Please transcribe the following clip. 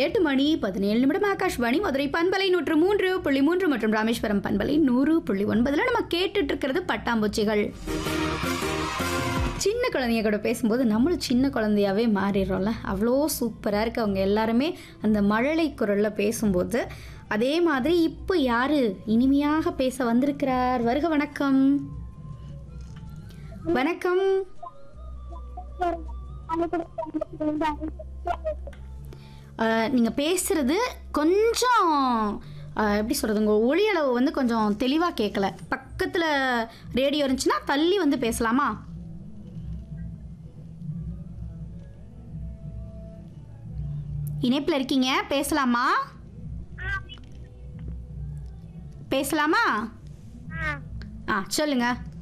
எட்டு மணி பதினேழு நிமிடம் ஆகாஷ்வாணி மதுரை பண்பலை நூற்று மூன்று புள்ளி மூன்று மற்றும் ராமேஸ்வரம் பண்பலை நூறு புள்ளி ஒன்பதுல நம்ம கேட்டுட்டு இருக்கிறது பட்டாம்பூச்சிகள் சின்ன குழந்தைங்க கூட பேசும்போது நம்மளும் சின்ன குழந்தையாவே மாறிடுறோம்ல அவ்வளோ சூப்பராக இருக்கு அவங்க எல்லாருமே அந்த மழலை குரலில் பேசும்போது அதே மாதிரி இப்போ யாரு இனிமையாக பேச வந்திருக்கிறார் வருக வணக்கம் வணக்கம் அஹ், நீங்க பேசுறது கொஞ்சம் அஹ், எப்படி சொல்றது உங்க ஒளி அளவு வந்து கொஞ்சம் தெளிவா கேட்கல பக்கத்துல ரேடியோ இருந்துச்சுன்னா தள்ளி வந்து பேசலாமா இணைப்பில் இருக்கீங்க பேசலாமா பேசலாமா ஆ சொல்லுங்க